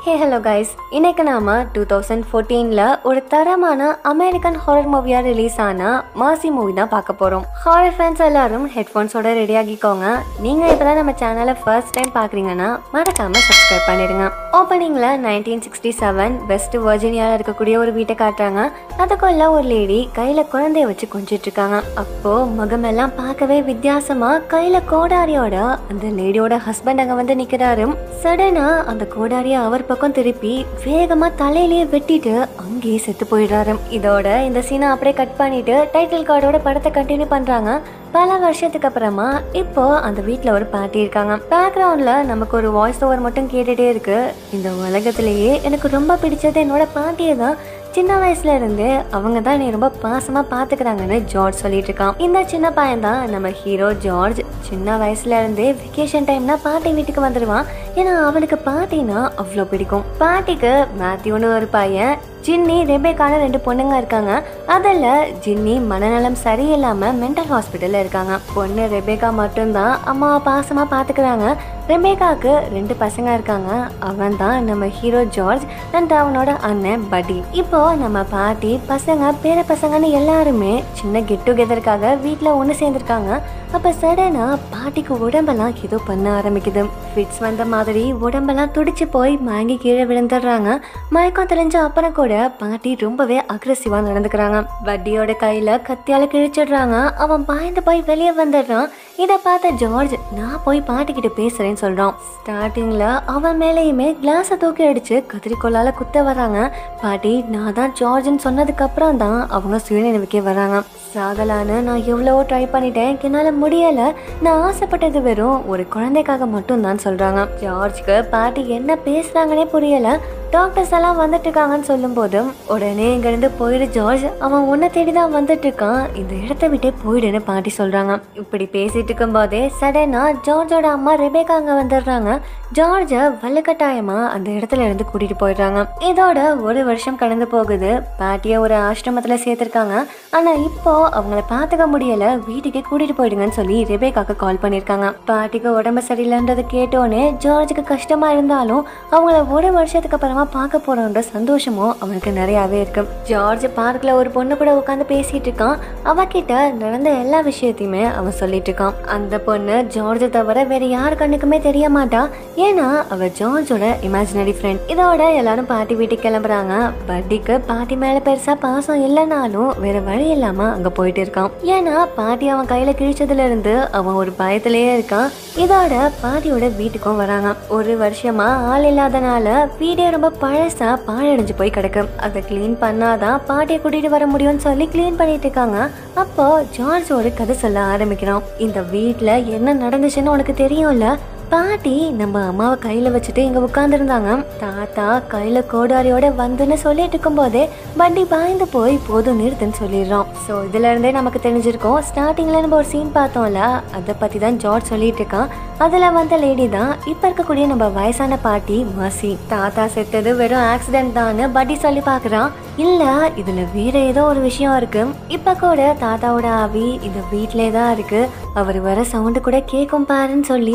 hey hello guys இன்னைக்கு நாம two thousand ஃபோர்டீனில் ஒரு தரமான அமெரிக்கன் ஹாரர் மூவியாக ரிலீஸ் ஆன மாசி மூவி தான் பார்க்க போகிறோம் ஹாரர் ஃபேன்ஸ் எல்லாரும் ஹெட்ஃபோன்ஸோட ரெடி ஆகிக்கோங்க நீங்கள் இப்போ தான் நம்ம சேனலை ஃபர்ஸ்ட் டைம் பார்க்குறீங்கன்னா மறக்காமல் சப்ஸ்கிரைப் பண்ணிடுங்க ஓப்பனிங்கில் நைன்டீன் சிக்ஸ்டி செவன் வெஸ்ட் வர்ஜீனியாவில் இருக்கக்கூடிய ஒரு வீட்டை காட்டுறாங்க அதுக்குள்ள ஒரு லேடி கையில் குழந்தைய வச்சு கொஞ்சிட்டு இருக்காங்க அப்போ முகமெல்லாம் பார்க்கவே வித்தியாசமா கையில கோடாரியோட அந்த லேடியோட ஹஸ்பண்ட் அங்க வந்து நிக்கிறாரு சடனா அந்த கோடாரிய அவர் பக்கம் திருப்பி வேகமா தலையிலேயே வெட்டிட்டு அங்கேயே செத்து போயிடுறாரு இதோட இந்த சீனை அப்படியே கட் பண்ணிட்டு டைட்டில் கார்டோட படத்தை கண்டினியூ பண்றாங்க பல வருஷத்துக்கு அப்புறமா இப்போ அந்த வீட்டில் ஒரு பாட்டி இருக்காங்க பேக்ரவுண்ட்ல நமக்கு ஒரு வாய்ஸ் ஓவர் மட்டும் கேட்டுட்டே இருக்கு இந்த உலகத்திலேயே எனக்கு ரொம்ப பிடிச்சது என்னோட பாட்டியை தான் சின்ன வயசுல இருந்து அவங்க தான் என்னை ரொம்ப பாசமா பாத்துக்கிறாங்கன்னு ஜார்ஜ் சொல்லிட்டு இருக்கான் இந்த சின்ன பையன் தான் நம்ம ஹீரோ ஜார்ஜ் சின்ன வயசுல இருந்தே வெக்கேஷன் டைம்னா பாட்டி வீட்டுக்கு வந்துடுவான் ஏன்னா அவனுக்கு பாட்டினா அவ்வளோ பிடிக்கும் பாட்டிக்கு மேத்யூன்னு ஒரு பையன் ஜின்னி ரெபேக்கான ரெண்டு பொண்ணுங்க இருக்காங்க அதில் ஜின்னி மனநலம் சரியில்லாமல் மென்டல் ஹாஸ்பிட்டலில் இருக்காங்க பொண்ணு ரெபேக்கா மட்டும்தான் அம்மாவை பாசமாக பார்த்துக்கிறாங்க ரெபேக்காக்கு ரெண்டு பசங்க இருக்காங்க அவன் தான் நம்ம ஹீரோ ஜார்ஜ் அண்ட் அவனோட அண்ணன் படி இப்போ நம்ம பாட்டி பசங்க பேர பசங்கன்னு எல்லாருமே சின்ன கெட் டுகெதருக்காக வீட்டில் ஒன்று சேர்ந்துருக்காங்க அப்போ சடனா பாட்டிக்கு உடம்பெல்லாம் ஏதோ பண்ண ஆரம்பிக்குது ஃபிட்ஸ் வந்த மாதிரி உடம்பெல்லாம் துடிச்சு போய் மயங்கி கீழே விழுந்துடுறாங்க மயக்கம் தெளிஞ்ச அப்புறம் கூட பாட்டி ரொம்பவே அக்ரெசிவா நடந்துக்கிறாங்க வட்டியோட கையில கத்தியால கிழிச்சிடுறாங்க அவன் பாய்ந்து போய் வெளியே வந்துடுறான் இதை பார்த்த ஜார்ஜ் நான் போய் பாட்டிக்கிட்ட பேசுறேன்னு சொல்றான் ஸ்டார்டிங்ல அவன் மேலேயுமே கிளாஸை தூக்கி அடிச்சு கத்திரிக்கோளால குத்த வராங்க பாட்டி நான் தான் ஜார்ஜ்னு சொன்னதுக்கு அப்புறம் தான் அவங்க சுயநினைவுக்கே வராங்க சாகலான்னு நான் எவ்வளவோ ட்ரை பண்ணிட்டேன் என்னால் முடியல நான் ஆசைப்பட்டது வெறும் ஒரு குழந்தைக்காக மட்டும் தான் சொல்றாங்க ஜார்ஜ்க்கு பாட்டி என்ன பேசுறாங்கன்னே புரியல டாக்டர்ஸ் எல்லாம் வந்துட்டு இருக்காங்கன்னு சொல்லும்போது உடனே இங்கிருந்து போயிடு ஜார்ஜ் அவன் உன்னை தேடி தான் வந்துட்டு இருக்கான் இந்த இடத்த விட்டே போயிடுன்னு பாட்டி சொல்றாங்க இப்படி பேசிட்டு இருக்கும் போதே சடனா ஜார்ஜோட அம்மா ரெபேக்கா அங்க வந்துடுறாங்க ஜார்ஜ வலுக்கட்டாயமா அந்த இடத்துல இருந்து கூட்டிட்டு போயிடுறாங்க இதோட ஒரு வருஷம் கடந்து போகுது பாட்டிய ஒரு ஆசிரமத்துல சேர்த்திருக்காங்க ஆனா இப்போ அவங்கள பாத்துக்க முடியல வீட்டுக்கே கூட்டிட்டு போயிடுங்கன்னு சொல்லி ரெபேக்காக்கு கால் பண்ணிருக்காங்க பாட்டிக்கு உடம்பு சரியில்லைன்றது கேட்டோன்னே ஜார்ஜுக்கு கஷ்டமா இருந்தாலும் அவங்கள ஒரு வருஷத்துக்கு அப்புறமா பார்க்க போறோன்ற சந்தோஷமும் அவனுக்கு நிறையவே இருக்கு ஜார்ஜ் பார்க்ல ஒரு பொண்ணு கூட உட்காந்து பேசிட்டு இருக்கான் அவகிட்ட நடந்த எல்லா விஷயத்தையுமே அவன் சொல்லிட்டு இருக்கான் அந்த பொண்ணு ஜார்ஜை தவிர வேற யார் கண்ணுக்குமே தெரிய மாட்டா ஏன்னா அவ ஜார்ஜோட இமேஜினரி ஃப்ரெண்ட் இதோட எல்லாரும் பாட்டி வீட்டுக்கு கிளம்புறாங்க பட்டிக்கு பாட்டி மேல பெருசா பாசம் இல்லைனாலும் வேற வழி இல்லாம அங்க போயிட்டு இருக்கான் ஏன்னா பாட்டி அவன் கையில கிழிச்சதுல இருந்து அவன் ஒரு பயத்திலேயே இருக்கான் இதோட பாட்டியோட வீட்டுக்கும் வராங்க ஒரு வருஷமா ஆள் இல்லாதனால வீடே ரொம்ப பழசா பாழடைஞ்சு போய் கிடக்கு அதை க்ளீன் பண்ணாதான் பாட்டியை கூட்டிட்டு வர முடியும்னு சொல்லி க்ளீன் பண்ணிட்டு இருக்காங்க அப்போ ஜார்ஜ் ஒரு கதை சொல்ல ஆரம்பிக்கிறான் இந்த வீட்ல என்ன நடந்துச்சுன்னு உனக்கு தெரியும்ல பாட்டி நம்ம அம்மாவை கையில வச்சுட்டு இங்க உட்கார்ந்துருந்தாங்க தாத்தா கையில கோடாரியோட வந்துன்னு சொல்லிட்டு இருக்கும்போதே வண்டி பாய்ந்து போய் போதும் நிறுத்துன்னு சொல்லிடுறோம் ஸோ இதுல இருந்தே நமக்கு தெரிஞ்சிருக்கோம் ஸ்டார்டிங்ல நம்ம ஒரு சீன் பார்த்தோம்ல அதை பத்தி தான் ஜார்ஜ் சொல்லிட்டு இருக்கான் அதுல வந்த லேடி தான் இப்ப இருக்கக்கூடிய நம்ம வயசான பாட்டி மசி தாத்தா செத்தது வெறும் ஆக்சிடென்ட் தான்னு பட்டி சொல்லி பாக்குறான் இல்ல இதுல வேற ஏதோ ஒரு விஷயம் இருக்கு இப்ப கூட தாத்தாவோட ஆவி இந்த வீட்லயே தான் இருக்கு அவர் வர சவுண்டு கூட கேட்கும் பாருன்னு சொல்லி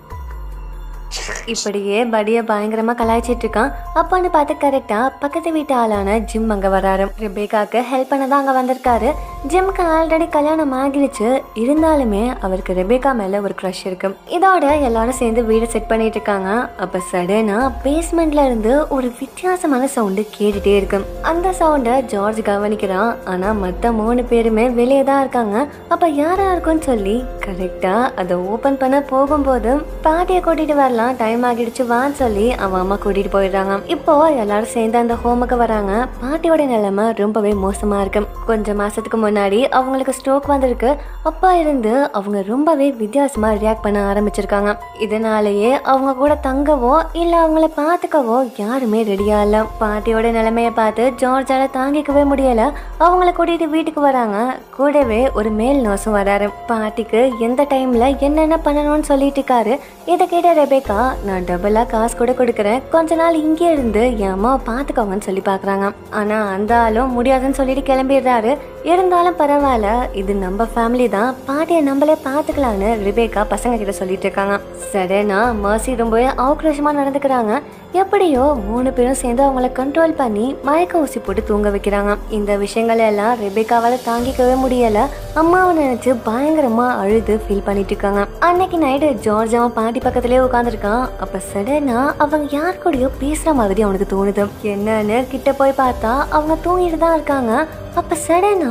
இப்படியே படிய பயங்கரமா கலாய்ச்சிட்டு இருக்கான் அப்பான்னு பார்த்து கரெக்டா பக்கத்து வீட்டு ஆளான ஜிம் அங்க வராரு ரெபேக்காக்கு ஹெல்ப் பண்ண தான் அங்க வந்திருக்காரு ஜிம்க்கு ஆல்ரெடி கல்யாணம் ஆகிடுச்சு இருந்தாலுமே அவருக்கு ரெபேக்கா மேல ஒரு க்ரஷ் இருக்கு இதோட எல்லாரும் சேர்ந்து வீடை செட் பண்ணிட்டு இருக்காங்க அப்ப சடனா பேஸ்மெண்ட்ல இருந்து ஒரு வித்தியாசமான சவுண்டு கேட்டுட்டே இருக்கு அந்த சவுண்டை ஜார்ஜ் கவனிக்கிறான் ஆனா மத்த மூணு பேருமே வெளியே தான் இருக்காங்க அப்ப யாரா இருக்கும்னு சொல்லி கரெக்டா அதை ஓபன் பண்ண போகும்போது பாட்டியை கூட்டிட்டு வரலாம் டைம் ஆகிடுச்சு வான்னு சொல்லி அவன் அம்மா கூட்டிட்டு போயிடுறாங்க இப்போ எல்லாரும் சேர்ந்து அந்த ஹோமுக்கு வராங்க பாட்டியோட நிலைமை ரொம்பவே மோசமா இருக்கு கொஞ்சம் மாசத்துக்கு முன்னாடி அவங்களுக்கு ஸ்ட்ரோக் வந்திருக்கு அப்பா இருந்து அவங்க ரொம்பவே வித்தியாசமா ரியாக்ட் பண்ண ஆரம்பிச்சிருக்காங்க இதனாலேயே அவங்க கூட தங்கவோ இல்ல அவங்கள பாத்துக்கவோ யாருமே ரெடியா இல்ல பாட்டியோட நிலைமைய பார்த்து ஜார்ஜால தாங்கிக்கவே முடியல அவங்கள கூட்டிட்டு வீட்டுக்கு வராங்க கூடவே ஒரு மேல் நர்ஸும் வராரு பாட்டிக்கு எந்த டைம்ல என்னென்ன பண்ணணும்னு சொல்லிட்டு இருக்காரு இதை கேட்ட ரெபேக்கா நான் டபுளா காசு கூட கொடுக்குறேன் கொஞ்ச நாள் இங்கே இருந்து என் அம்மாவை பார்த்துக்கோங்கன்னு சொல்லி பார்க்குறாங்க ஆனால் அந்த ஆளும் முடியாதுன்னு சொல்லிட்டு கிளம்பிடுறாரு இருந்தாலும் இருந்தாலும் பரவாயில்ல இது நம்ம ஃபேமிலி தான் பாட்டியை நம்மளே பார்த்துக்கலான்னு ரிபேக்கா பசங்க கிட்ட சொல்லிட்டு இருக்காங்க சடனா மர்சி ரொம்பவே ஆக்ரோஷமா நடந்துக்கிறாங்க எப்படியோ மூணு பேரும் சேர்ந்து அவங்கள கண்ட்ரோல் பண்ணி மயக்க ஊசி போட்டு தூங்க வைக்கிறாங்க இந்த விஷயங்கள் எல்லாம் ரெபேக்காவால தாங்கிக்கவே முடியல அம்மாவை நினைச்சு பயங்கரமா அழுது ஃபீல் பண்ணிட்டு இருக்காங்க அன்னைக்கு நைட்டு ஜார்ஜ் அவன் பாட்டி பக்கத்துலயே உட்காந்துருக்கான் அப்ப சடனா அவங்க யார் கூடயோ பேசுற மாதிரி அவனுக்கு தோணுது என்னன்னு கிட்ட போய் பார்த்தா அவங்க தூங்கிட்டு தான் இருக்காங்க அப்ப சடனா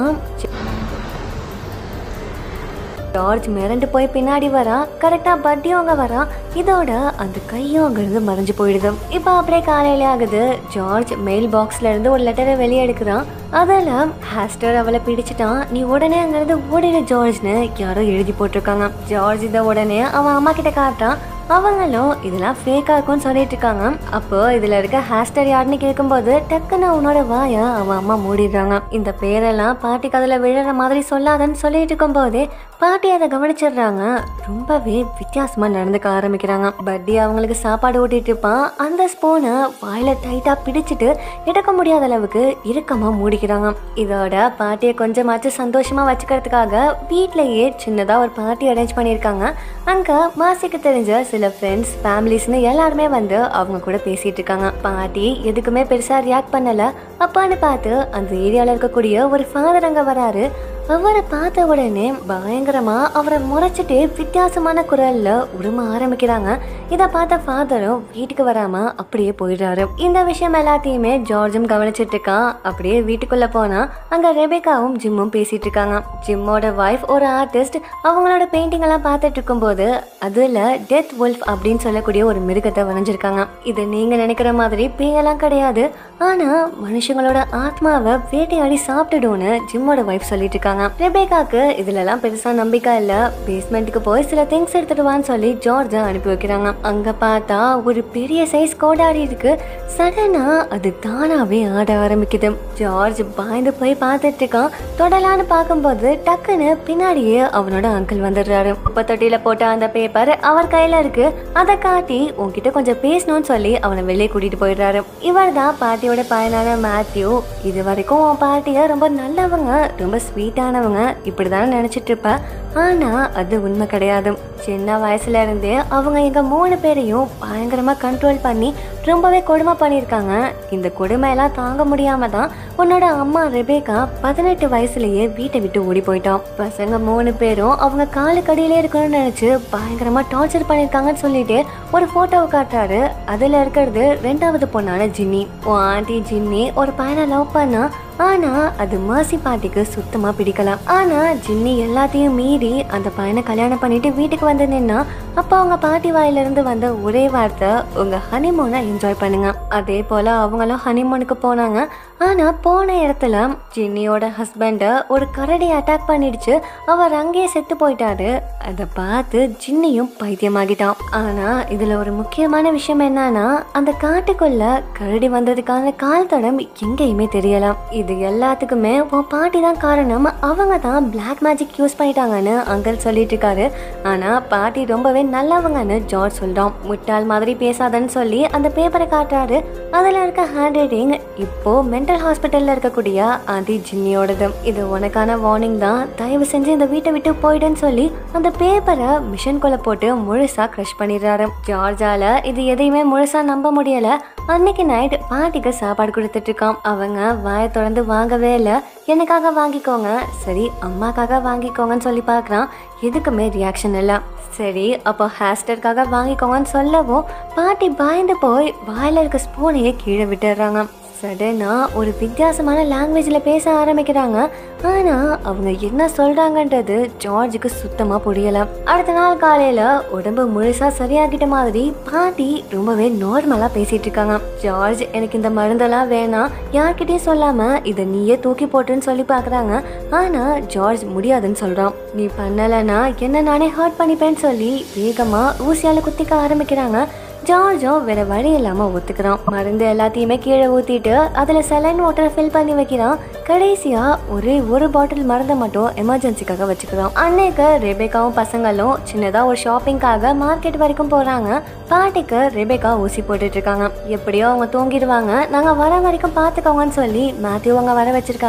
ஜார்ஜ் மிரண்டு போய் பின்னாடி வரா கரெக்டா பட்டியும் அங்க வரா இதோட அந்த கையும் அங்கிருந்து மறைஞ்சு போயிடுது இப்போ அப்படியே காலையில ஆகுது ஜார்ஜ் மெயில் பாக்ஸ்ல இருந்து ஒரு லெட்டரை வெளியே எடுக்கிறான் அதில் ஹாஸ்டர் அவளை பிடிச்சிட்டான் நீ உடனே அங்கிருந்து ஓடிடு ஜார்ஜ்னு யாரோ எழுதி போட்டிருக்காங்க ஜார்ஜ் இதை உடனே அவன் அம்மா கிட்ட காட்டுறான் அவங்களும் இதெல்லாம் ஃபேக்கா இருக்கும்னு சொல்லிட்டு இருக்காங்க அப்போ இதுல இருக்க ஹேஸ்டர் யாருன்னு கேட்கும்போது டக்குன்னு உன்னோட வாய அவன் அம்மா மூடிடுறாங்க இந்த பேரெல்லாம் பாட்டி கதில் விழுற மாதிரி சொல்லாதன்னு சொல்லிட்டு இருக்கும்போதே பாட்டி அதை கவனிச்சிடுறாங்க ரொம்பவே வித்தியாசமா நடந்துக்க ஆரம்பிக்கிறாங்க பட்டி அவங்களுக்கு சாப்பாடு ஊட்டிட்டு இருப்பான் அந்த ஸ்பூனை வாயில டைட்டா பிடிச்சிட்டு எடுக்க முடியாத அளவுக்கு இறுக்கமா மூடிக்கிறாங்க இதோட பாட்டியை கொஞ்சமாச்சும் சந்தோஷமா வச்சுக்கிறதுக்காக வீட்லயே சின்னதா ஒரு பார்ட்டி அரேஞ்ச் பண்ணியிருக்காங்க அங்க மாசிக்கு தெரிஞ்ச சில ஃப்ரெண்ட்ஸ் ஃபேமிலிஸ்னு எல்லாருமே வந்து அவங்க கூட பேசிட்டு இருக்காங்க பாட்டி எதுக்குமே பெருசா ரியாக்ட் பண்ணல அப்பான்னு பார்த்து அந்த ஏரியால இருக்கக்கூடிய ஒரு ஃபாதர் அங்க வராரு அவரை பார்த்த உடனே பயங்கரமா அவரை முறைச்சிட்டு வித்தியாசமான குரல்ல உரும ஆரம்பிக்கிறாங்க இதை பார்த்த ஃபாதரும் வீட்டுக்கு வராம அப்படியே போயிடுறாரு இந்த விஷயம் எல்லாத்தையுமே ஜார்ஜும் கவனிச்சிட்டு இருக்கான் அப்படியே வீட்டுக்குள்ள போனா அங்க ரெபேக்காவும் ஜிம்மும் பேசிட்டு இருக்காங்க ஜிம்மோட வைஃப் ஒரு ஆர்டிஸ்ட் அவங்களோட பெயிண்டிங் எல்லாம் பார்த்துட்டு இருக்கும்போது அதுல டெத் wolf அப்படின்னு சொல்லக்கூடிய ஒரு மிருகத்தை வரைஞ்சிருக்காங்க இது நீங்க நினைக்கிற மாதிரி பேயெல்லாம் கிடையாது ஆனா மனுஷங்களோட ஆத்மாவை வேட்டையாடி சாப்பிட்டுடும்னு ஜிம்மோட வைஃப் சொல்லிட்டு இருக்காங்க ரெபேக்காக்கு இதுல எல்லாம் பெருசா நம்பிக்கை இல்ல பேஸ்மெண்ட்டுக்கு போய் சில திங்ஸ் எடுத்துட்டு வான்னு சொல்லி ஜார்ஜ அனுப்பி வைக்கிறாங்க அங்க பார்த்தா ஒரு பெரிய சைஸ் கோடாரி இருக்கு சடனா அது தானாவே ஆட ஆரம்பிக்குது ஜார்ஜ் பயந்து போய் பார்த்துட்டு இருக்கான் தொடலான்னு பார்க்கும்போது டக்குன்னு பின்னாடியே அவனோட அங்கிள் வந்துடுறாரு குப்பை தொட்டியில போட்ட அந்த பேப்பர் அவர் கையில இருக்கு அதை காட்டி உன்கிட்ட கொஞ்சம் பேசணும்னு சொல்லி அவனை வெளியே கூட்டிட்டு போயிடுறாரு இவர் தான் பாட்டியோட பையனான மேத்யூ இது வரைக்கும் உன் பாட்டிய ரொம்ப நல்லவங்க ரொம்ப ஸ்வீட்டானவங்க இப்படிதானே நினைச்சிட்டு இருப்ப ஆனா அது உண்மை கிடையாது சின்ன வயசுல இருந்தே அவங்க எங்க மூணு பேரையும் பயங்கரமா கண்ட்ரோல் பண்ணி ரொம்பவே கொடுமை பண்ணியிருக்காங்க இந்த கொடுமையெல்லாம் தாங்க முடியாம தான் உன்னோட அம்மா ரெபேக்கா பதினெட்டு வயசுலயே வீட்டை விட்டு ஓடி போயிட்டான் பசங்க மூணு பேரும் அவங்க காலுக்கடியிலே இருக்கணும்னு நினைச்சு பயங்கரமா டார்ச்சர் பண்ணியிருக்காங்கன்னு சொல்லிட்டு ஒரு போட்டோவை காட்டுறாரு அதுல இருக்கிறது ரெண்டாவது பொண்ணான ஜின்னி உன் ஆண்டி ஜின்னி ஒரு பையனை லவ் பண்ணா ஆனா அது மர்சி பாட்டிக்கு சுத்தமா பிடிக்கல ஆனா ஜின்னி எல்லாத்தையும் மீறி அந்த பையனை கல்யாணம் பண்ணிட்டு வீட்டுக்கு வந்து நின்னா அப்ப அவங்க பாட்டி வாயில இருந்து வந்த ஒரே வார்த்தை உங்க ஹனிமூனை என்ஜாய் பண்ணுங்க அதே போல அவங்களும் ஹனிமூனுக்கு போனாங்க ஆனா போன இடத்துல ஜின்னியோட ஹஸ்பண்ட ஒரு கரடி அட்டாக் பண்ணிடுச்சு அவர் அங்கேயே செத்து போயிட்டாரு அதை பார்த்து ஜின்னியும் பைத்தியமாகிட்டான் ஆனா இதுல ஒரு முக்கியமான விஷயம் என்னன்னா அந்த காட்டுக்குள்ள கரடி வந்ததுக்கான கால் தடம் எங்கேயுமே தெரியல இது எல்லாத்துக்குமே உன் பாட்டி தான் காரணம் அவங்க தான் பிளாக் மேஜிக் யூஸ் பண்ணிட்டாங்கன்னு அங்கிள் சொல்லிட்டு இருக்காரு ஆனா பாட்டி ரொம்பவே நல்லவங்கன்னு ஜார்ஜ் சொல்றான் முட்டாள் மாதிரி பேசாதன்னு சொல்லி அந்த பேப்பரை காட்டுறாரு அதுல இருக்க ஹேண்ட் ரைட்டிங் இப்போ மென்டல் ஹாஸ்பிட்டல்ல இருக்கக்கூடிய ஆண்டி ஜின்னியோடது இது உனக்கான வார்னிங் தான் தயவு செஞ்சு இந்த வீட்டை விட்டு போயிடுன்னு சொல்லி அந்த பேப்பரை மிஷின்குள்ள போட்டு முழுசா க்ரஷ் பண்ணிடுறாரு ஜார்ஜால இது எதையுமே முழுசா நம்ப முடியல அன்னைக்கு நைட் பாட்டிக்கு சாப்பாடு கொடுத்துட்டு இருக்கான் அவங்க வாயை தொடர்ந்து வாங்கவே இல்லை எனக்காக வாங்கிக்கோங்க சரி அம்மாக்காக வாங்கிக்கோங்கன்னு சொல்லி பார்க்குறான் எதுக்குமே ரியாக்ஷன் இல்லை சரி அப்போ ஹேஸ்டருக்காக வாங்கிக்கோங்கன்னு சொல்லவும் பாட்டி பயந்து போய் வாயில இருக்க ஸ்பூனையே கீழே விட்டுடுறாங்க சடனா ஒரு வித்தியாசமான லாங்குவேஜில் பேச ஆரம்பிக்கிறாங்க ஆனா அவங்க என்ன சொல்றாங்கன்றது ஜார்ஜுக்கு சுத்தமா புரியல அடுத்த நாள் காலையில உடம்பு முழுசா சரியாகிட்ட மாதிரி பாட்டி ரொம்பவே நார்மலா பேசிட்டு இருக்காங்க ஜார்ஜ் எனக்கு இந்த மருந்தெல்லாம் வேணாம் யார்கிட்டயும் சொல்லாம இதை நீயே தூக்கி போட்டுன்னு சொல்லி பாக்குறாங்க ஆனா ஜார்ஜ் முடியாதுன்னு சொல்றான் நீ பண்ணலன்னா என்ன நானே ஹர்ட் பண்ணிப்பேன்னு சொல்லி வேகமா ஊசியால குத்திக்க ஆரம்பிக்கிறாங்க ஜார்ஜும் வேற வழி இல்லாம ஒத்துக்கிறான் மருந்து எல்லாத்தையுமே கீழே ஊத்திட்டு அதுல செலைன் வாட்டரை ஃபில் பண்ணி வைக்கிறான் கடைசியா ஒரே ஒரு பாட்டில் மருந்தை மட்டும் எமர்ஜென்சிக்காக வச்சுக்கிறான் அன்னைக்கு ரெபேக்காவும் பசங்களும் சின்னதா ஒரு ஷாப்பிங்காக மார்க்கெட் வரைக்கும் போறாங்க பாட்டிக்கு ரெபேக்கா ஊசி போட்டுட்டு இருக்காங்க எப்படியோ அவங்க தூங்கிடுவாங்க நாங்க வர வரைக்கும் பாத்துக்கோங்கன்னு சொல்லி மேத்யூ அவங்க வர வச்சிருக்காங்க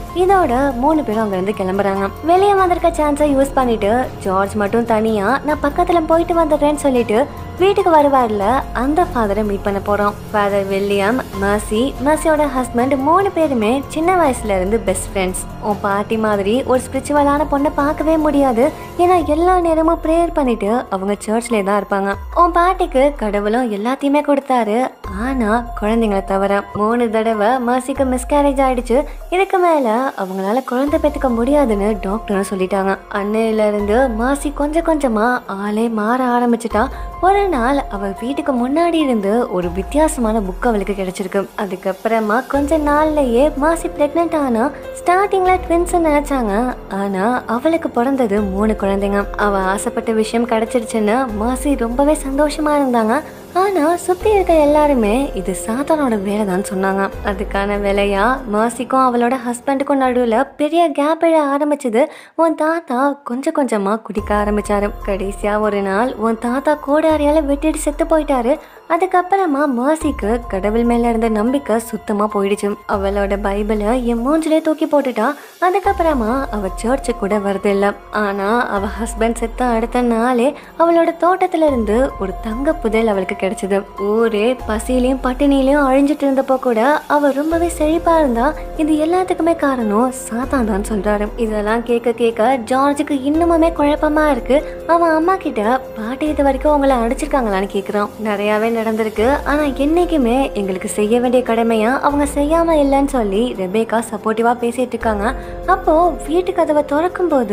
இதோட மூணு பேரும் அங்க இருந்து கிளம்புறாங்க வெளியே வந்திருக்க சான்ஸை யூஸ் பண்ணிட்டு ஜார்ஜ் மட்டும் தனியா நான் பக்கத்துல போயிட்டு வந்துடுறேன்னு சொல்லிட்டு வீட்டுக்கு வருவார்ல அந்த ஃபாதரை மீட் பண்ண போறோம் ஃபாதர் வில்லியம் மர்சி மர்சியோட ஹஸ்பண்ட் மூணு பேருமே சின்ன வயசுல இருந்து பெஸ்ட் ஃப்ரெண்ட்ஸ் உன் பாட்டி மாதிரி ஒரு ஸ்பிரிச்சுவலான பொண்ணை பார்க்கவே முடியாது ஏன்னா எல்லா நேரமும் ப்ரேயர் பண்ணிட்டு அவங்க சர்ச்லேயே தான் இருப்பாங்க உன் பாட்டிக்கு கடவுளும் எல்லாத்தையுமே கொடுத்தாரு ஆனா குழந்தைங்களை தவிர மூணு தடவை மர்சிக்கு மிஸ்கேரேஜ் ஆயிடுச்சு இதுக்கு மேல அவங்களால குழந்தை பெற்றுக்க முடியாதுன்னு டாக்டரும் சொல்லிட்டாங்க அன்னையில இருந்து மாசி கொஞ்சம் கொஞ்சமா ஆளே மாற ஆரம்பிச்சிட்டா ஒரு நாள் அவ வீட்டுக்கு முன்னாடி இருந்து ஒரு வித்தியாசமான புக் அவளுக்கு கிடைச்சிருக்கு அதுக்கப்புறமா கொஞ்ச நாள்லயே மாசி பிரெக்னென்ட் ஆனா ஸ்டார்டிங்ல ட்வின்ஸ் நினைச்சாங்க ஆனா அவளுக்கு பிறந்தது மூணு குழந்தைங்க அவ ஆசைப்பட்ட விஷயம் கிடைச்சிருச்சுன்னு மாசி ரொம்பவே சந்தோஷமா இருந்தாங்க ஆனா சுத்தி இருக்க எல்லாருமே இது சாத்தானோட வேலை தான் சொன்னாங்க அதுக்கான வேலையா மாசிக்கும் அவளோட ஹஸ்பண்டுக்கும் நடுவுல பெரிய கேப் எழ ஆரம்பிச்சது உன் தாத்தா கொஞ்சம் கொஞ்சமா குடிக்க ஆரம்பிச்சாரு கடைசியா ஒரு நாள் உன் தாத்தா கோடாரியால வெட்டிட்டு செத்து போயிட்டாரு அதுக்கப்புறமா மாசிக்கு கடவுள் மேல இருந்த நம்பிக்கை சுத்தமா போயிடுச்சு அவளோட பைபிளை என் மூஞ்சிலே தூக்கி போட்டுட்டா அதுக்கப்புறமா அவ சர்ச்சு கூட வருது இல்ல ஆனா அவ ஹஸ்பண்ட் செத்த அடுத்த நாளே அவளோட தோட்டத்துல இருந்து ஒரு தங்க புதையல் அவளுக்கு கிடைச்சது ஊரே பசியிலையும் பட்டினிலையும் அழிஞ்சிட்டு இருந்தப்போ கூட அவ ரொம்பவே செழிப்பா இருந்தா இது எல்லாத்துக்குமே காரணம் சாத்தான் தான் சொல்றாரு இதெல்லாம் கேட்க கேட்க ஜார்ஜுக்கு இன்னுமுமே குழப்பமா இருக்கு அவன் அம்மா கிட்ட பாட்டி இது வரைக்கும் உங்களை அடிச்சிருக்காங்களான்னு கேக்குறான் நிறையவே நடந்திருக்கு ஆனா என்னைக்குமே எங்களுக்கு செய்ய வேண்டிய கடமையா அவங்க செய்யாம இல்லைன்னு சொல்லி ரெபேக்கா சப்போர்ட்டிவா பேசிட்டு இருக்காங்க அப்போ வீட்டு கதவை திறக்கும் போது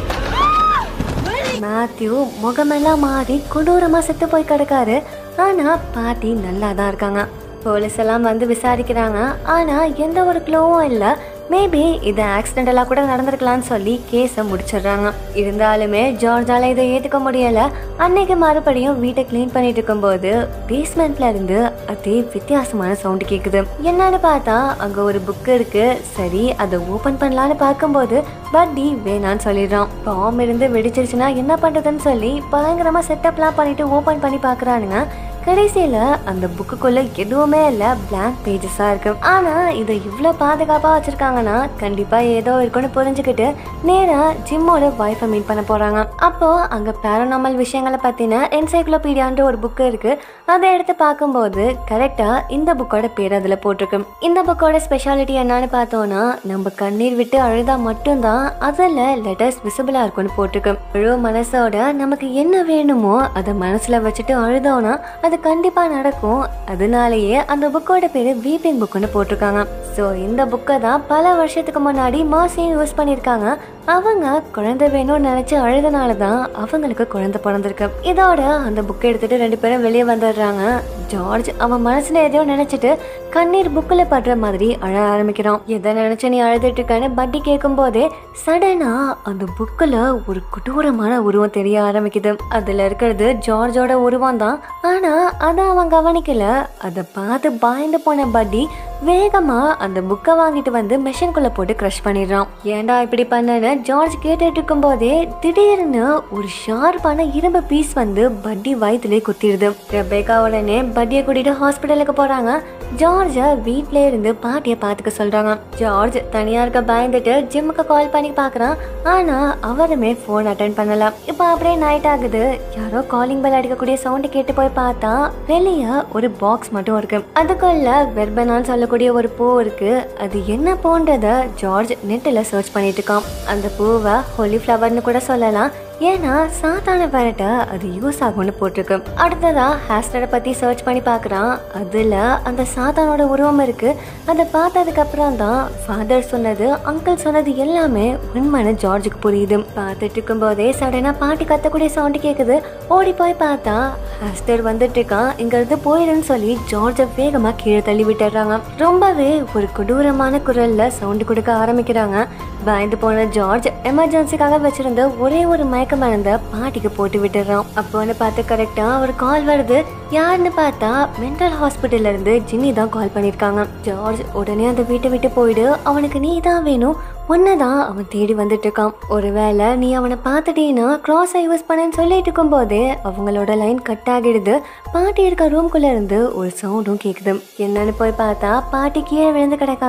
மேத்யூ முகமெல்லாம் மாறி கொடூரமா செத்து போய் கிடக்காரு ஆனா பாட்டி நல்லா தான் இருக்காங்க போலீஸ் எல்லாம் வந்து விசாரிக்கிறாங்க ஆனா எந்த ஒரு க்ளோவும் இல்லை மேபி இது ஆக்சிடென்டலாக கூட நடந்திருக்கலாம்னு சொல்லி கேஸை முடிச்சிடுறாங்க இருந்தாலுமே ஜார்ஜால இதை ஏற்றுக்க முடியல அன்னைக்கு மறுபடியும் வீட்டை க்ளீன் பண்ணிட்டு இருக்கும்போது பேஸ்மெண்ட்ல இருந்து அதே வித்தியாசமான சவுண்டு கேட்குது என்னன்னு பார்த்தா அங்கே ஒரு புக் இருக்கு சரி அதை ஓப்பன் பண்ணலான்னு பார்க்கும்போது பட்டி வேணான்னு சொல்லிடுறான் பாம் இருந்து வெடிச்சிருச்சுன்னா என்ன பண்ணுறதுன்னு சொல்லி பயங்கரமாக செட்டப்லாம் பண்ணிட்டு ஓப்பன் பண்ணி பார்க்குறானுங்க கடைசியில அந்த புக்குக்குள்ள எதுவுமே இல்ல பிளாங்க் பேஜஸா இருக்கு ஆனா இதை இவ்ளோ பாதுகாப்பா வச்சிருக்காங்கன்னா கண்டிப்பா ஏதோ இருக்குன்னு புரிஞ்சுக்கிட்டு நேரா ஜிம்மோட ஒய்ஃபை மீட் பண்ண போறாங்க அப்போ அங்க பேரனாமல் விஷயங்களை பத்தின என்சைக்ளோபீடியான்ற ஒரு புக் இருக்கு அதை எடுத்து பார்க்கும்போது கரெக்டா இந்த புக்கோட பேர் அதுல போட்டிருக்கு இந்த புக்கோட ஸ்பெஷாலிட்டி என்னன்னு பார்த்தோம்னா நம்ம கண்ணீர் விட்டு அழுதா மட்டும்தான் அதுல லெட்டர்ஸ் விசிபிளா இருக்கும்னு போட்டிருக்கு முழு மனசோட நமக்கு என்ன வேணுமோ அதை மனசுல வச்சுட்டு அழுதோம்னா அது கண்டிப்பா நடக்கும் அதனாலேயே அந்த புக்கோட பேரு வீப்பிங் புக்குன்னு போட்டிருக்காங்க ஸோ இந்த புக்கை தான் பல வருஷத்துக்கு முன்னாடி மாசியும் யூஸ் பண்ணியிருக்காங்க அவங்க குழந்தை வேணும்னு நினைச்சு அழுதனால தான் அவங்களுக்கு குழந்தை பிறந்திருக்கு இதோட அந்த புக்கை எடுத்துட்டு ரெண்டு பேரும் வெளியே வந்துடுறாங்க ஜார்ஜ் அவன் மனசுல எதையோ நினைச்சிட்டு கண்ணீர் புக்கில் படுற மாதிரி அழ ஆரம்பிக்கிறான் எதை நினைச்சு நீ அழுதுட்டு இருக்கன்னு பட்டி கேட்கும் போதே சடனா அந்த புக்கில் ஒரு கொடூரமான உருவம் தெரிய ஆரம்பிக்குது அதுல இருக்கிறது ஜார்ஜோட உருவம் தான் ஆனா அதை அவன் கவனிக்கல அதை பார்த்து பயந்து போன பட்டி வேகமா அந்த புக்கை வாங்கிட்டு வந்து மெஷின்குள்ள போட்டு க்ரஷ் பண்ணிடுறான் ஏன்டா இப்படி பண்ணன்னு ஜார்ஜ் கேட்டுட்டு இருக்கும் போதே திடீர்னு ஒரு ஷார்ப்பான இரும்பு பீஸ் வந்து பட்டி வயிற்றுலேயே குத்திடுது ரெபேக்கா உடனே பட்டியை கூட்டிட்டு ஹாஸ்பிட்டலுக்கு போறாங்க ஜார்ஜ வீட்ல இருந்து பாட்டியை பார்த்துக்க சொல்றாங்க ஜார்ஜ் தனியா இருக்க பயந்துட்டு ஜிம்முக்கு கால் பண்ணி பார்க்கறான் ஆனா அவருமே ஃபோன் அட்டன் பண்ணல இப்போ அப்படியே நைட் ஆகுது யாரோ காலிங் பெல் அடிக்கக்கூடிய சவுண்ட் கேட்டு போய் பார்த்தா வெளியே ஒரு பாக்ஸ் மட்டும் இருக்கு அதுக்குள்ள வெர்பனான்னு சொல்லக்கூடிய ஒரு பூ இருக்கு அது என்ன பூன்றத ஜார்ஜ் நெட்டில் சர்ச் பண்ணிட்டு இருக்கான் அந்த பூவை ஹோலி ஃப்ளவர்னு கூட சொல்லலாம் ஏன்னா சாத்தான விரட்ட அது யூஸ் ஆகும்னு போட்டிருக்கு அடுத்ததா ஹேஸ்டரை பத்தி சர்ச் பண்ணி பார்க்கறான் அதுல அந்த சாத்தானோட உருவம் இருக்கு அதை பார்த்ததுக்கு அப்புறம் தான் ஃபாதர் சொன்னது அங்கிள் சொன்னது எல்லாமே உண்மைன்னு ஜார்ஜுக்கு புரியுது பார்த்துட்டு இருக்கும் போதே சடனா பாட்டி கத்தக்கூடிய சவுண்டு கேக்குது ஓடி போய் பார்த்தா ஹேஸ்டர் வந்துட்டு இருக்கான் இங்க இருந்து போயிடுன்னு சொல்லி ஜார்ஜை வேகமா கீழே தள்ளி விட்டுறாங்க ரொம்பவே ஒரு கொடூரமான குரல்ல சவுண்டு கொடுக்க ஆரம்பிக்கிறாங்க பயந்து போன ஜார்ஜ் எமர்ஜென்சிக்காக வச்சிருந்த ஒரே ஒரு மயக்க மருந்த பாட்டிக்கு போட்டு விட்டுறான் அப்போன்னு பார்த்து கரெக்டா ஒரு கால் வருது யாருன்னு பார்த்தா மென்டல் ஹாஸ்பிட்டல்ல இருந்து ஜிம்மி தான் கால் பண்ணிருக்காங்க ஜார்ஜ் உடனே அந்த வீட்டை விட்டு போயிடு அவனுக்கு நீ தான் வேணும் உன்னதான் அவன் தேடி வந்துட்டு இருக்கான் ஒருவேளை நீ அவனை பார்த்துட்டீன்னா கிராஸ் யூஸ் பண்ணேன்னு சொல்லிட்டு இருக்கும் போதே அவங்களோட லைன் கட் ஆகிடுது பாட்டி இருக்க ரூம்குள்ள இருந்து ஒரு சவுண்டும் கேக்குது என்னன்னு போய் பார்த்தா பாட்டி கீழே விழுந்து கிடக்காங்க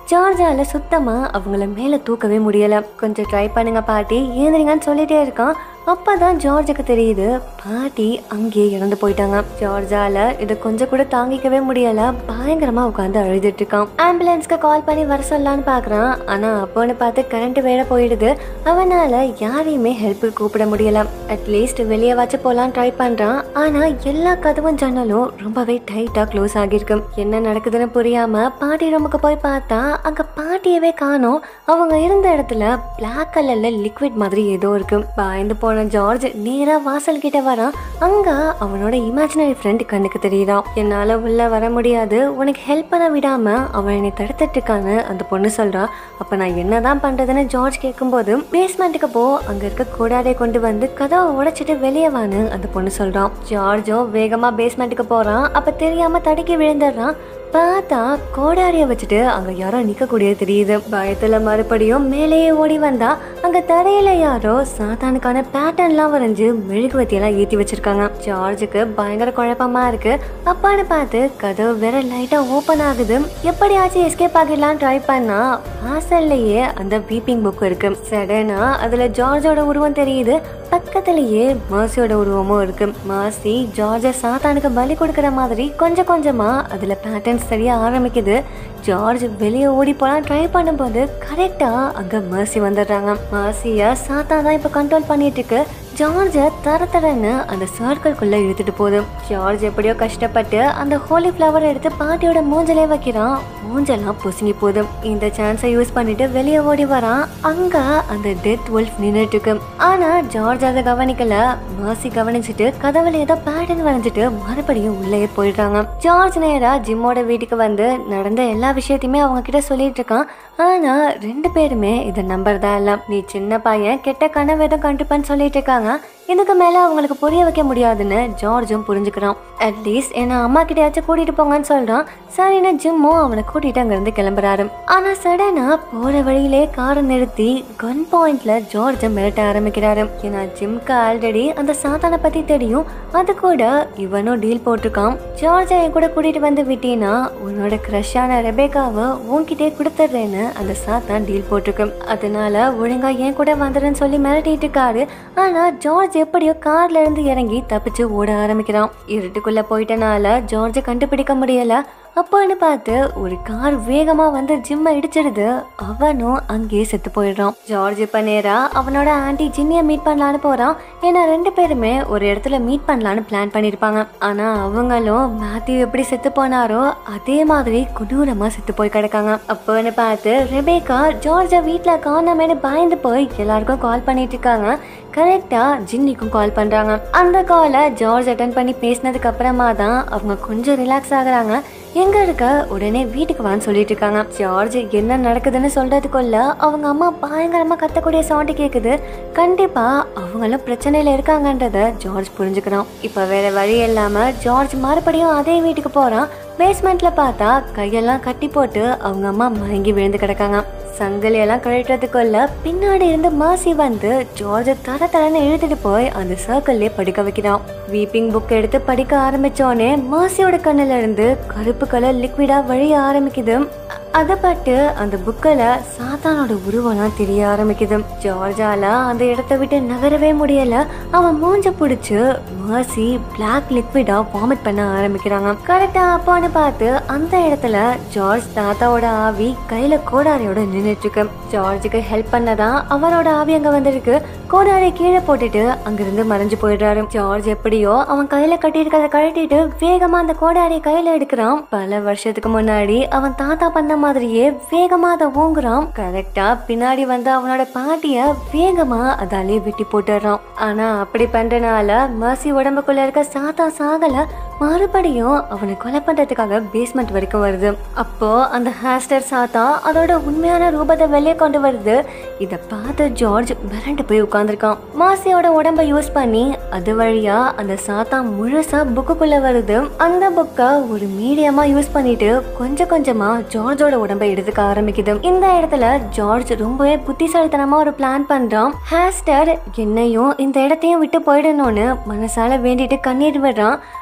ஜார்ஜால சுத்தமா அவங்கள மேல தூக்கவே முடியல கொஞ்சம் ட்ரை பண்ணுங்க பாட்டி ஏந்திரிங்கன்னு சொல்லிட்டே இருக்கான் அப்பதான் ஜார்ஜுக்கு தெரியுது பாட்டி அங்கேயே இறந்து போயிட்டாங்க ஜார்ஜால இதை கொஞ்சம் கூட தாங்கிக்கவே முடியல பயங்கரமா உட்காந்து அழுதுட்டு இருக்கான் ஆம்புலன்ஸ்க்கு கால் பண்ணி வர சொல்லலான்னு பாக்குறான் ஆனா அப்போன்னு பார்த்து கரண்ட் வேற போயிடுது அவனால யாரையுமே ஹெல்ப்புக்கு கூப்பிட முடியல அட்லீஸ்ட் வெளியே வச்சு போலாம் ட்ரை பண்றான் ஆனா எல்லா கதவும் ஜன்னலும் ரொம்பவே டைட்டா க்ளோஸ் ஆகியிருக்கு என்ன நடக்குதுன்னு புரியாம பாட்டி ரூமுக்கு போய் பார்த்தா அங்க பாட்டியவே காணோம் அவங்க இருந்த இடத்துல பிளாக் கலர்ல லிக்விட் மாதிரி ஏதோ இருக்கு பயந்து போன ஜார்ஜ் நேரா வாசல் கிட்ட வரான் அங்க அவனோட இமேஜினரி ஃப்ரெண்ட் கண்ணுக்கு தெரியுறான் என்னால உள்ள வர முடியாது உனக்கு ஹெல்ப் பண்ண விடாம அவன் என்னை தடுத்துட்டு இருக்கான்னு அந்த பொண்ணு சொல்றா அப்ப நான் என்னதான் பண்றதுன்னு ஜார்ஜ் கேட்கும்போது பேஸ்மெண்ட்டுக்கு போ அங்க இருக்க கூடாரே கொண்டு வந்து கதவை உடைச்சிட்டு வெளியே வான்னு அந்த பொண்ணு சொல்றான் ஜார்ஜும் வேகமா பேஸ்மெண்ட்டுக்கு போறான் அப்ப தெரியாம தடுக்கி விழுந்துடுறான் பார்த்தா கோடாரிய வச்சுட்டு அங்க யாரோ நிக்கக்கூடியது தெரியுது பயத்துல மறுபடியும் மேலேயே ஓடி வந்தா அங்க தரையில யாரோ சாத்தானுக்கான பேட்டர்ன்லாம் வரைஞ்சு மெழுகுவத்தி எல்லாம் ஏத்தி வச்சிருக்காங்க ஜார்ஜுக்கு பயங்கர குழப்பமா இருக்கு அப்பான்னு பார்த்து கதவு வேற லைட்டா ஓபன் ஆகுது எப்படியாச்சும் எஸ்கேப் ஆகிடலாம் ட்ரை பண்ணா வாசல்லையே அந்த வீப்பிங் புக் இருக்கு சடனா அதுல ஜார்ஜோட உருவம் தெரியுது பக்கத்திலேயே மாசியோட உருவமும் இருக்கு மாசி ஜார்ஜ சாத்தானுக்கு பலி கொடுக்கிற மாதிரி கொஞ்சம் கொஞ்சமா அதுல பேட்டர்ன்ஸ் தெரிய ஆரம்பிக்குது ஜார்ஜ் வெளியே ஓடி போலாம் ட்ரை பண்ணும்போது கரெக்டா அங்க மாசி வந்துடுறாங்க மாசிய சாத்தான் தான் இப்ப கண்ட்ரோல் பண்ணிட்டு இருக்கு ஜார்ஜ தர தரன்னு அந்த சர்க்கிள்குள்ள இழுத்துட்டு போகுது ஜார்ஜ் எப்படியோ கஷ்டப்பட்டு அந்த ஹோலி ஃப்ளவர் எடுத்து பாட்டியோட மூஞ்சலே வைக்கிறான் மூஞ்செல்லாம் பொசுங்கி போகுது இந்த சான்ஸை யூஸ் பண்ணிட்டு வெளியே ஓடி வரான் அங்க அந்த டெத் wolf நின்னுட்டு இருக்கு ஆனா ஜார்ஜ் அதை கவனிக்கல மாசி கவனிச்சுட்டு கதவுல ஏதோ பேட்டர்ன் வரைஞ்சிட்டு மறுபடியும் உள்ளே போயிடுறாங்க ஜார்ஜ் நேரா ஜிம்மோட வீட்டுக்கு வந்து நடந்த எல்லா விஷயத்தையுமே அவங்க கிட்ட சொல்லிட்டு இருக்கான் ஆனா ரெண்டு பேருமே இதை நம்புறதா இல்ல நீ சின்ன பையன் கெட்ட கனவு எதுவும் கண்டுப்பான்னு சொல்லிட்டு இருக்காங்க இதுக்கு மேல அவங்களுக்கு புரிய வைக்க முடியாதுன்னு ஜார்ஜும் புரிஞ்சுக்கிறான் அட்லீஸ்ட் என்ன அம்மா கிட்டயாச்சும் கூட்டிட்டு போங்கன்னு சொல்றான் சரின்னு ஜிம்மும் அவனை கூட்டிட்டு அங்கிருந்து கிளம்புறாரு ஆனா சடனா போற வழியிலே காரை நிறுத்தி கன் பாயிண்ட்ல ஜார்ஜ மிரட்ட ஆரம்பிக்கிறாரு ஏன்னா ஜிம்க்கு ஆல்ரெடி அந்த சாத்தானை பத்தி தெரியும் அது கூட இவனும் டீல் போட்டிருக்கான் ஜார்ஜை என் கூட கூட்டிட்டு வந்து விட்டீங்கன்னா உன்னோட க்ரஷான ரெபேக்காவை உன்கிட்டே கொடுத்துட்றேன்னு அந்த சாத்தான் டீல் போட்டிருக்கு அதனால ஒழுங்கா என் கூட வந்துடுன்னு சொல்லி மிரட்டிட்டு இருக்காரு ஆனா ஜார்ஜ் எப்படியோ கார்ல இருந்து இறங்கி தப்பிச்சு ஓட ஆரம்பிக்கிறான் இருட்டுக்குள்ள போயிட்டனால ஜார்ஜை கண்டுபிடிக்க முடியல அப்போன்னு பார்த்து ஒரு கார் வேகமா வந்து ஜிம்மை இடிச்சிடுது அவனும் அங்கேயே செத்து போயிடுறான் ஜார்ஜ் இப்ப நேரா அவனோட ஆன்டி ஜின்னிய மீட் பண்ணலான்னு போறான் ஏன்னா ரெண்டு பேருமே ஒரு இடத்துல மீட் பண்ணலான்னு பிளான் பண்ணிருப்பாங்க ஆனா அவங்களும் மேத்யூ எப்படி செத்து போனாரோ அதே மாதிரி கொடூரமா செத்து போய் கிடக்காங்க அப்போன்னு பார்த்து ரெபேக்கா ஜார்ஜ வீட்ல காணாமேன்னு பயந்து போய் எல்லாருக்கும் கால் பண்ணிட்டு இருக்காங்க கரெக்டா ஜின்னிக்கும் கால் பண்றாங்க அந்த காலை ஜார்ஜ் அட்டன் பண்ணி பேசினதுக்கு அப்புறமா தான் அவங்க கொஞ்சம் ரிலாக்ஸ் ஆகுறாங்க எங்க இருக்க உடனே வீட்டுக்கு வான்னு சொல்லிட்டு இருக்காங்க ஜார்ஜ் என்ன நடக்குதுன்னு சொல்றதுக்குள்ள அவங்க அம்மா பயங்கரமா கத்தக்கூடிய சவுண்ட் கேக்குது கண்டிப்பா அவங்களும் பிரச்சனையில இருக்காங்கன்றத ஜார்ஜ் புரிஞ்சுக்கிறான் இப்ப வேற வழி இல்லாம ஜார்ஜ் மறுபடியும் அதே வீட்டுக்கு போறான் பேஸ்மெண்ட்ல பார்த்தா கையெல்லாம் கட்டி போட்டு அவங்க அம்மா மயங்கி விழுந்து கிடக்காங்க சங்கிலி எல்லாம் கழட்டுறதுக்குள்ள பின்னாடி இருந்து மாசி வந்து ஜார்ஜ தர தரன்னு இழுத்துட்டு போய் அந்த சர்க்கிள்லயே படிக்க வைக்கிறான் வீப்பிங் புக் எடுத்து படிக்க ஆரம்பிச்சோனே மாசியோட கண்ணுல இருந்து கருப்பு கலர் லிக்விடா வழிய ஆரம்பிக்குது அ- அதை பட்டு அந்த புக்கில் சாத்தானோட உருவம்லாம் தெரிய ஆரம்பிக்குது ஜார்ஜால அந்த இடத்த விட்டு நகரவே முடியல அவன் மூஞ்ச பிடிச்சு மாசி பிளாக் லிக்விடா வாமிட் பண்ண ஆரம்பிக்கிறாங்க கரெக்டா அப்பான்னு பார்த்து அந்த இடத்துல ஜார்ஜ் தாத்தாவோட ஆவி கையில கோடாரியோட நின்னுட்டு இருக்கு ஜார்ஜுக்கு ஹெல்ப் பண்ணதான் அவரோட ஆவி அங்க வந்திருக்கு கோடாரியை கீழே போட்டுட்டு அங்கிருந்து மறைஞ்சு போயிடுறாரு ஜார்ஜ் எப்படியோ அவன் கையில கட்டியிருக்கிறத கழட்டிட்டு வேகமா அந்த கோடாரியை கையில எடுக்கிறான் பல வருஷத்துக்கு முன்னாடி அவன் தாத்தா பண்ண மாதிரியே வேகமா அதை ஓங்குறான் கரெக்டா பின்னாடி வந்து அவனோட பாட்டிய வேகமா அதாலே வெட்டி போட்டுடுறான் ஆனா அப்படி பண்றனால மர்சி உடம்புக்குள்ள இருக்க சாத்தா சாகல மறுபடியும் அவனை கொலை பண்றதுக்காக பேஸ்மெண்ட் வரைக்கும் வருது அப்போ அந்த ஹேஸ்டர் சாத்தா அதோட உண்மையான ரூபத்தை வெளியே கொண்டு வருது இத பார்த்து ஜார்ஜ் மிரண்டு போய் உட்கார்ந்திருக்கான் மாசியோட உடம்ப யூஸ் பண்ணி அது வழியா அந்த சாத்தா முழுசா புக்குக்குள்ள வருது அந்த புக்கை ஒரு மீடியமா யூஸ் பண்ணிட்டு கொஞ்சம் கொஞ்சமா ஜார்ஜோட உடம்ப எடுத்துக்க ஆரம்பிக்குது இந்த இடத்துல ஜார்ஜ் ரொம்பவே புத்திசாலித்தனமா ஒரு பிளான் பண்றான் ஹேஸ்டர் என்னையும் இந்த இடத்தையும் விட்டு போயிடணும்னு மனசால வேண்டிட்டு கண்ணீர் விடுறான்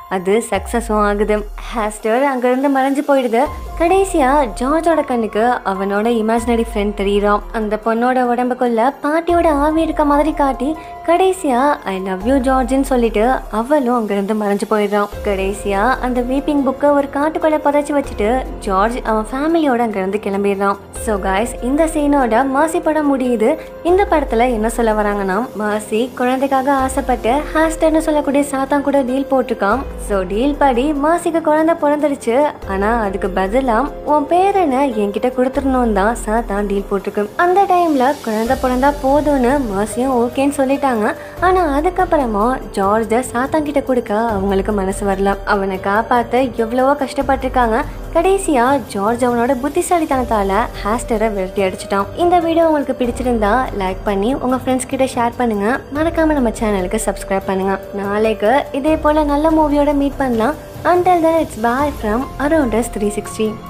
அது சக்சஸும் ஆகுது ஹேஸ்டர் அங்கிருந்து மறைஞ்சு போயிடுது கடைசியா ஜார்ஜோட கண்ணுக்கு அவனோட இமேஜினரி ஃப்ரெண்ட் தெரியறான் அந்த பொண்ணோட உடம்புக்குள்ள பாட்டியோட ஆவி இருக்க மாதிரி காட்டி கடைசியா ஐ லவ் யூ ஜார்ஜ்னு சொல்லிட்டு அவளும் அங்கிருந்து மறைஞ்சு போயிடுறான் கடைசியா அந்த வீப்பிங் புக்கை ஒரு காட்டுக்குள்ள புதைச்சி வச்சுட்டு ஜார்ஜ் அவன் ஃபேமிலியோட அங்கிருந்து கிளம்பிடுறான் ஸோ காய்ஸ் இந்த சீனோட மாசி படம் முடியுது இந்த படத்துல என்ன சொல்ல வராங்கன்னா மாசி குழந்தைக்காக ஆசைப்பட்டு ஹாஸ்டர்னு சொல்லக்கூடிய சாத்தான் கூட டீல் போட்டிருக்கான் ஸோ டீல் படி மாசிக்கு குழந்தை பிறந்துருச்சு ஆனா அதுக்கு பதிலா உன் பேரனை என்கிட்ட கொடுத்துடணும் தான் சாத்தான் டீல் போட்டிருக்கு அந்த டைம்ல குழந்தை பிறந்தா போதும்னு மாசியும் ஓகேன்னு சொல்லிட்டாங்க ஆனா அதுக்கப்புறமா ஜார்ஜ சாத்தான் கிட்ட கொடுக்க அவங்களுக்கு மனசு வரல அவனை காப்பாத்த எவ்வளவோ கஷ்டப்பட்டிருக்காங்க கடைசியா ஜார்ஜ் அவனோட புத்திசாலித்தனத்தால ஹேஸ்டரை விரட்டி அடிச்சிட்டான் இந்த வீடியோ உங்களுக்கு பிடிச்சிருந்தா லைக் பண்ணி உங்க ஃப்ரெண்ட்ஸ் கிட்ட ஷேர் பண்ணுங்க மறக்காம நம்ம சேனலுக்கு சப்ஸ்கிரைப் பண்ணுங்க நாளைக்கு இதே போல நல்ல மூவியோட மீட் பண்ணலாம் until then it's bye from around us three sixty